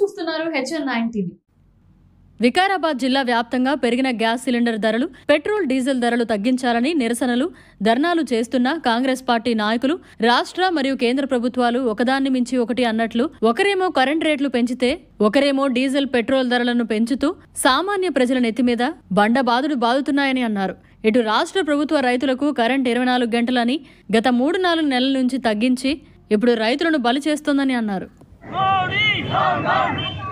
చూస్తున్నారు HN nine TV Vikarabad జిల్లా వ్యాప్తంగా పెరిగిన గ్యాస్ సిలిండర్ ధరలు పెట్రోల్ డీజిల్ ధరలు తగ్గించాలని నిరసనలు ధర్నాలు చేస్తున్న కాంగ్రెస్ పార్టీ నాయకులు రాష్ట్ర మరియు కేంద్ర ప్రభుత్వాలు ఒకదాన్ని మించి ఒకటి అన్నట్లు ఒకరేమో కరెంట్ రేట్లు పెంచితే ఒకరేమో డీజిల్ పెట్రోల్ ధరలను పెంచుతూ సామాన్య ప్రజల నెత్తిమీద బండబాదుడు బాదుతున్నాయని అన్నారు ఇటు రాష్ట్ర ప్రభుత్వ రైతులకు కరెంట్ ఇరవై నాలుగు గంటలని గత మూడు నాలుగు నెలల నుంచి తగ్గించి ఇప్పుడు రైతులను బలి చేస్తోందని అన్నారు మోడీ